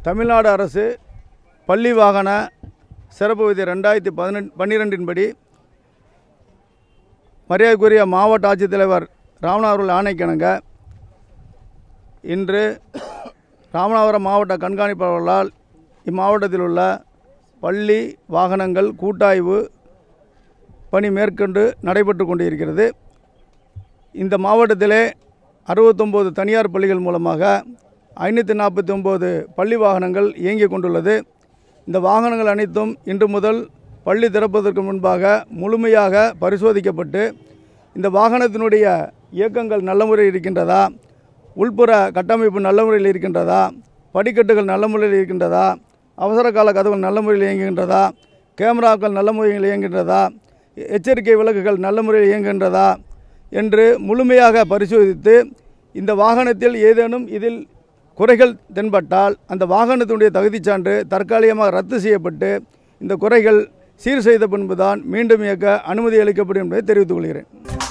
தமிழ்நாடு அரசு பள்ளி வாகன சிறப்பு விதி ரெண்டாயிரத்தி பதினெட் பன்னிரெண்டின்படி மரியாதைக்குரிய மாவட்ட ஆட்சித்தலைவர் ராமநாதபுரம் ஆணைக்கிணங்க இன்று ராமநாதபுரம் மாவட்ட கண்காணிப்பாளர்களால் இம்மாவட்டத்தில் உள்ள பள்ளி வாகனங்கள் கூட்டாய்வு பணி மேற்கொண்டு நடைபெற்று கொண்டிருக்கிறது இந்த மாவட்டத்திலே அறுபத்தொம்போது தனியார் பள்ளிகள் மூலமாக ஐநூற்றி நாற்பத்தி ஒம்பது பள்ளி வாகனங்கள் இயங்கிக் கொண்டுள்ளது இந்த வாகனங்கள் அனைத்தும் இன்று முதல் பள்ளி திறப்பதற்கு முன்பாக முழுமையாக பரிசோதிக்கப்பட்டு இந்த வாகனத்தினுடைய இயக்கங்கள் நல்ல முறையில் இருக்கின்றதா உள்புற கட்டமைப்பு நல்ல முறையில் இருக்கின்றதா படிக்கட்டுகள் நல்ல முறையில் இருக்கின்றதா அவசர கால கதவுகள் நல்ல முறையில் இயங்குகின்றதா கேமராக்கள் நல்ல முறையில் இயங்குகின்றதா எச்சரிக்கை விளக்குகள் நல்ல முறையில் இயங்குகின்றதா என்று முழுமையாக பரிசோதித்து இந்த வாகனத்தில் ஏதேனும் இதில் குறைகள் தென்பட்டால் அந்த வாகனத்தினுடைய தகுதிச் சான்று தற்காலிகமாக ரத்து செய்யப்பட்டு இந்த குறைகள் சீர் செய்த பின்புதான் மீண்டும் இயக்க அனுமதி அளிக்கப்படும் என்பதை தெரிவித்துக் கொள்கிறேன்